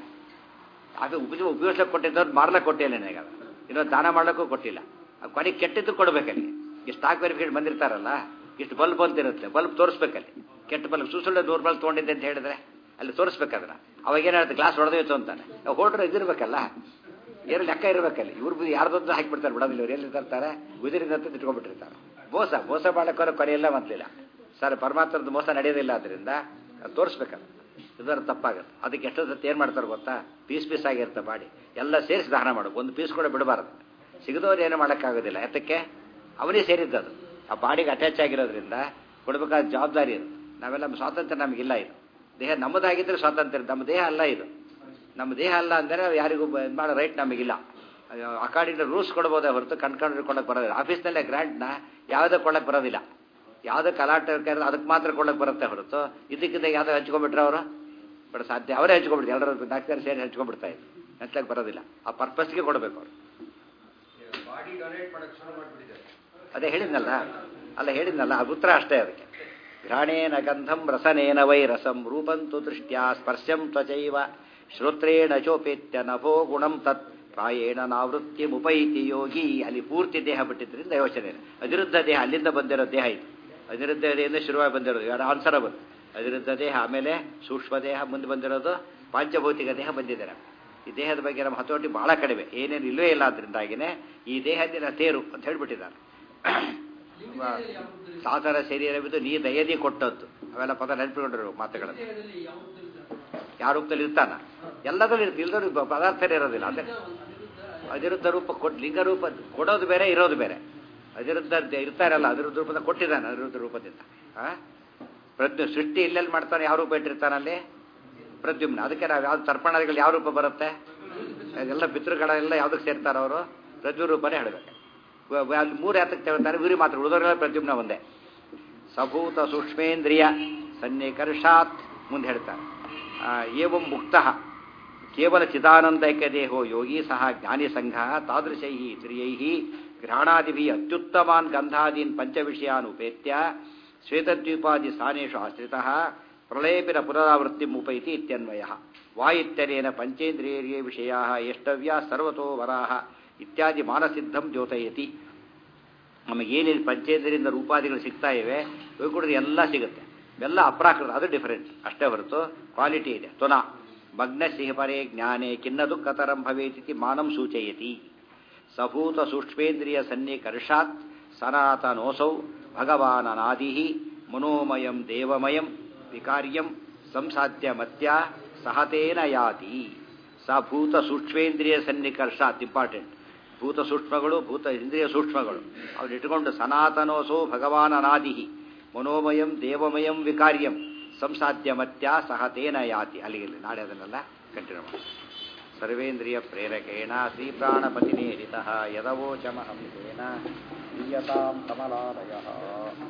ಅದು ಉಪಯೋಗ ಉಪಯೋಗಿಸ್ಲಿಕ್ಕೆ ಕೊಟ್ಟಿದ್ದವ್ರು ಮಾರ್ಲಕ್ಕೆ ಕೊಟ್ಟಿಲ್ಲ ನನಗೆ ಅದು ಇನ್ನೊಂದು ದಾನ ಮಾಡ್ಲಿಕ್ಕೂ ಕೊಟ್ಟಿಲ್ಲ ಅದು ಕೊನೆಗೆ ಕೆಟ್ಟಿದ್ದು ಕೊಡ್ಬೇಕಲ್ಲಿ ಈ ಸ್ಟಾಕ್ ವೆರಿಫಿಕೇಟ್ ಬಂದಿರ್ತಾರಲ್ಲ ಇಷ್ಟು ಬಲ್ಬ್ ಅಂತಿರುತ್ತೆ ಬಲ್ಬ್ ತೋರಿಸ್ಬೇಕಲ್ಲಿ ಕೆಟ್ಟ ಬಲ್ಬ್ ಸುಸುಳ್ಳೆ ನೂರು ಬಲ್ಬ್ ತೊಗೊಂಡಿದ್ದೆ ಅಂತ ಹೇಳಿದ್ರೆ ಅಲ್ಲಿ ತೋರಿಸ್ಬೇಕದನ್ನ ಅವಾಗ ಏನಾಗುತ್ತೆ ಗ್ಲಾಸ್ ಹೊಡೆದೋಯ್ತು ಅಂತಾನೆ ಹೊರಡ್ರೆ ಇದಿರ್ಬೇಕಲ್ಲ ಏನು ಲೆಕ್ಕ ಇರಬೇಕಲ್ಲಿ ಇವ್ರು ಯಾರ್ದೊಂದು ಹಾಕಿಬಿಡ್ತಾರೆ ಬಿಡೋದಿಲ್ಲ ಇವ್ರು ಎಲ್ಲಿ ತರ್ತಾರೆ ಗುದಿರಿಂದ ಅಂತ ಇಟ್ಕೊಂಡ್ಬಿಟ್ಟಿರ್ತಾರೆ ಮೋಸ ಮೋಸ ಮಾಡಕ್ಕೆ ಕೊನೆಯೆಲ್ಲ ಮೊದಲಿಲ್ಲ ಸರ್ ಪರಮಾತ್ಮದ ಮೋಸ ನಡೆಯೋದಿಲ್ಲ ಅದರಿಂದ ಅದು ತೋರಿಸ್ಬೇಕಲ್ಲ ಇದರ ತಪ್ಪಾಗುತ್ತೆ ಅದಕ್ಕೆ ಎಷ್ಟೋ ಸತಿ ಏನು ಮಾಡ್ತಾರೆ ಗೊತ್ತಾ ಪೀಸ್ ಪೀಸ್ ಆಗಿರುತ್ತೆ ಬಾಡಿ ಎಲ್ಲ ಸೇರಿಸಿ ದಾನ ಮಾಡು ಒಂದು ಪೀಸ್ ಕೂಡ ಬಿಡಬಾರ್ದು ಸಿಗದವ್ರು ಏನು ಮಾಡೋಕ್ಕಾಗೋದಿಲ್ಲ ಯಾತಕ್ಕೆ ಅವನೇ ಸೇರಿದ್ದದು ಆ ಬಾಡಿಗೆ ಅಟ್ಯಾಚ್ ಆಗಿರೋದ್ರಿಂದ ಕೊಡಬೇಕಾದ ಜವಾಬ್ದಾರಿ ಇದು ನಾವೆಲ್ಲ ಸ್ವಾತಂತ್ರ್ಯ ನಮಗಿಲ್ಲ ಇದು ದೇಹ ನಮ್ಮದಾಗಿದ್ದರೆ ಸ್ವಾತಂತ್ರ್ಯ ನಮ್ಮ ದೇಹ ಅಲ್ಲ ಇದು ನಮ್ಮ ದೇಹ ಅಲ್ಲ ಅಂದರೆ ಯಾರಿಗೂ ಇದು ಮಾಡೋ ರೈಟ್ ನಮಗಿಲ್ಲ ಅಕಾರ್ಡಿಂಗ್ ರೂಲ್ಸ್ ಕೊಡ್ಬೋದೇ ಹೊರತು ಕಣ್ಕೊಂಡು ಕೊಡಕ್ಕೆ ಬರೋದಿಲ್ಲ ಆಫೀಸ್ನಲ್ಲೇ ಗ್ರ್ಯಾಂಟ್ನ ಯಾವುದೇ ಕೊಡಕ್ಕೆ ಬರೋದಿಲ್ಲ ಯಾವುದಕ್ಕೆ ಅಲಾಟ್ ಕರೆದ್ರೆ ಅದಕ್ಕೆ ಮಾತ್ರ ಕೊಡಕ್ಕೆ ಬರುತ್ತೆ ಹೊರತು ಇದಕ್ಕಿಂತ ಯಾವುದೋ ಹಂಚ್ಕೊಂಡ್ಬಿಟ್ರೆ ಅವರು ಬಟ್ ಸಾಧ್ಯ ಅವರೇ ಹಂಚ್ಕೊಂಡ್ಬಿಡ್ತಾರೆ ಎಲ್ಲರೂ ನಾಲ್ಕು ಜನ ಸೇರಿ ಹಂಚ್ಕೊಂಡ್ಬಿಡ್ತಾ ಇದ್ರು ಹಂಚ್ಲಕ್ಕೆ ಬರೋದಿಲ್ಲ ಆ ಪರ್ಪಸ್ಗೆ ಕೊಡಬೇಕು ಅವರು ಬಾಡಿ ಡೊನೇಟ್ ಮಾಡಕ್ ಶುರು ಮಾಡ್ಬಿಟ್ಟಿದ್ದಾರೆ ಅದೇ ಹೇಳಿದ್ನಲ್ಲ ಅಲ್ಲ ಹೇಳಿದ್ನಲ್ಲ ಅದು ಉತ್ತರ ಅಷ್ಟೇ ಅದಕ್ಕೆ ಘ್ರಾಣೇನ ಗಂಧಂ ರಸನೇನ ವೈ ರಸಂ ರೂಪಂತು ದೃಷ್ಟ್ಯಾ ಸ್ಪರ್ಶಂ ತ್ವಚೈವ ಶ್ರೋತ್ರೇಣ ಚೋಪೇತ್ಯ ನಭೋ ಗುಣಂ ತತ್ ಪ್ರಾಯೇಣ ನಾವೃತ್ತಿ ಮುಪೈತಿ ಯೋಗಿ ಅಲ್ಲಿ ಪೂರ್ತಿ ದೇಹ ಬಿಟ್ಟಿದ್ರಿಂದ ಯೋಚನೆ ಇಲ್ಲ. ಅನಿರುದ್ಧ ದೇಹ ಅಲ್ಲಿಂದ ಬಂದಿರೋ ದೇಹ ಇದು ಅನಿರುದ್ಧ ದೇಹದಿಂದ ಶುರುವಾಗಿ ಬಂದಿರೋದು ಎರಡು ಆನ್ಸರಬಲ್ ಅನಿರುದ್ಧ ದೇಹ ಆಮೇಲೆ ಸೂಕ್ಷ್ಮ ದೇಹ ಮುಂದೆ ಬಂದಿರೋದು ಪಾಂಚಭೌತಿಕ ದೇಹ ಬಂದಿದೆ ನಮ್ಗೆ. ಈ ದೇಹದ ಬಗ್ಗೆ ನಮ್ಮ ಹತೋಟಿ ಬಹಳ ಕಡಿಮೆ ಏನೇನು ಇಲ್ಲವೇ ಇಲ್ಲ ಅದರಿಂದಾಗಿನೇ ಈ ದೇಹದಿನ ತೇರು ಅಂತ ಹೇಳ್ಬಿಟ್ಟಿದ್ದಾರೆ ಸಾಧನ ಶರೀರವಿದು ನೀ ದಯದಿ ಕೊಟ್ಟದ್ದು ಅವೆಲ್ಲ ಪದ ನೆನಪಿಕೊಂಡಿರೋ ಮಾತುಗಳನ್ನು ಯಾವ ರೂಪದಲ್ಲಿ ಇರ್ತಾನ ಎಲ್ಲದಲ್ಲೂ ಇರುತ್ತೆ ಇಲ್ಲದೂ ಪದಾರ್ಥನೇ ಇರೋದಿಲ್ಲ ಅದೇ ಅನಿರುದ್ಧ ರೂಪ ಕೊಟ್ಟು ಲಿಂಗ ರೂಪ ಕೊಡೋದು ಬೇರೆ ಇರೋದು ಬೇರೆ ಅನಿರುದ್ಧ ಇರ್ತಾರಲ್ಲ ಅನಿರುದ್ಧ ರೂಪದ ಕೊಟ್ಟಿದ್ದಾನೆ ಅನಿರುದ್ಧ ರೂಪದಿಂದ ಆ ಪ್ರಜ್ಞೆ ಸೃಷ್ಟಿ ಇಲ್ಲೆಲ್ಲಿ ಮಾಡ್ತಾನೆ ಯಾವ ರೂಪ ಇಟ್ಟಿರ್ತಾನಲ್ಲಿ ಪ್ರದ್ಯುಮ್ನ ಅದಕ್ಕೆ ನಾವು ಯಾವ್ದು ತರ್ಪಣಾದಿಗಳು ಯಾವ ರೂಪ ಬರುತ್ತೆ ಎಲ್ಲ ಪಿತೃಗಳೆಲ್ಲ ಯಾವ್ದಕ್ಕೆ ಸೇರ್ತಾರೆ ಅವರು ಪ್ರಜ್ಞು ರೂಪನೇ ಹೇಳಬೇಕು ಅಲ್ಲಿ ಮೂರು ಯಾತಕ್ಕೆ ತಗೊಳ್ತಾರೆ ಇವ್ರಿಗೆ ಮಾತ್ರ ಉಳಿದವರೆಲ್ಲ ಪ್ರದ್ಯುಮ್ನ ಒಂದೇ ಸಭೂತ ಸೂಕ್ಷ್ಮೇಂದ್ರಿಯ ಸನ್ನಿಕರ್ಷಾತ್ ಮುಂದೆ ಹೇಳ್ತಾರೆ ಆ, ಏವಂ ಮುಕ್ತ ಕೇವಲ ಚಿದಾನಂದೈಕ ದೇಹೋ ಯೋಗಿ ಸಹ ಜ್ಞಾನಿ ಸಂಘ ತಾದೃಶೈ ತ್ರಿಯೈ ಗ್ರಹಣಾದಿಭಿ ಅತ್ಯುತ್ತಮಾನ್ ಗಂಧಾದೀನ್ ಪಂಚವಿಷಯಾನ್ ಉಪೇತ್ಯ ಶ್ವೇತದ್ವೀಪಾದಿ ಸ್ಥಾನೇಶು ಆಶ್ರಿತ ಪ್ರಳಯಪಿನ ಪುನರಾವೃತ್ತಿ ಉಪೈತಿ ಇತ್ಯನ್ವಯ ವಾ ಇತ್ಯನೇನ ಪಂಚೇಂದ್ರಿಯ ವಿಷಯಾ ಎಷ್ಟವ್ಯ ಸರ್ವತೋ ವರಾಹ ಇತ್ಯಾದಿ ಮಾನಸಿದ್ಧಂ ದ್ಯೋತಯತಿ ನಮಗೇನಿದೆ ಪಂಚೇಂದ್ರಿಯಿಂದ ರೂಪಾದಿಗಳು ಸಿಗ್ತಾ ಇವೆ ವೈಕುಂಠದ ಎಲ್ಲ ಸಿಗುತ್ತೆ ಎಲ್ಲ ಅಪ್ರಾಕೃತ ಅದು ಡಿಫರೆನ್ಸ್ ಅಷ್ಟೇ ಹೊರತು ಕ್ವಾಲಿಟಿ ಇದೆ ತುನ ಮಗ್ನ ಸಿಹಿಪರೇ ಜ್ಞಾನೇ ಖಿನ್ನ ದುಃಖತರಂ ಭವೇತಿ ಮಾನಂ ಸೂಚಯತಿ ಸಭೂತ ಸೂಕ್ಷ್ಮೇಂದ್ರಿಯ ಸನ್ನಿಕರ್ಷಾತ್ ಸನಾತನೋಸೌ ಭಗವಾನನಾದಿ ಮನೋಮಯಂ ದೇವಮಯಂ ವಿಕಾರ್ಯಂ ಸಂಸಾಧ್ಯ ಮತ್ಯ ಸಹತೇನ ಯಾತಿ ಸ ಭೂತ ಸೂಕ್ಷ್ಮೇಂದ್ರಿಯ ಸನ್ನಿಕರ್ಷಾತ್ ಇಂಪಾರ್ಟೆಂಟ್ ಭೂತ ಸೂಕ್ಷ್ಮಗಳು ಭೂತ ಇಂದ್ರಿಯ ಸೂಕ್ಷ್ಮಗಳು ಅವ್ರು ಇಟ್ಕೊಂಡು ಸನಾತನೋಸೋ ಭಗವಾನನಾದಿ ಮನೋಮಯಂ ದೇವಮಯಂ ವಿಕಾರ್ಯಂ ಸಂಸಾಧ್ಯ ಮತ್ಯ ಸಹತೇನ ಯಾತಿ ಅಲ್ಲಿಗೆ ನಾಳೆ ಅದನ್ನೆಲ್ಲ ಕಂಟಿನ್ಯೂ ಮಾಡಿ ಸರ್ವೇಂದ್ರಿಯ ಪ್ರೇರಕೇಣ ಶ್ರೀಪ್ರಾಣಪತಿನೇರಿತ ಯದವೋಚಮಹಂ ತೇನ दीयतां कमलालयः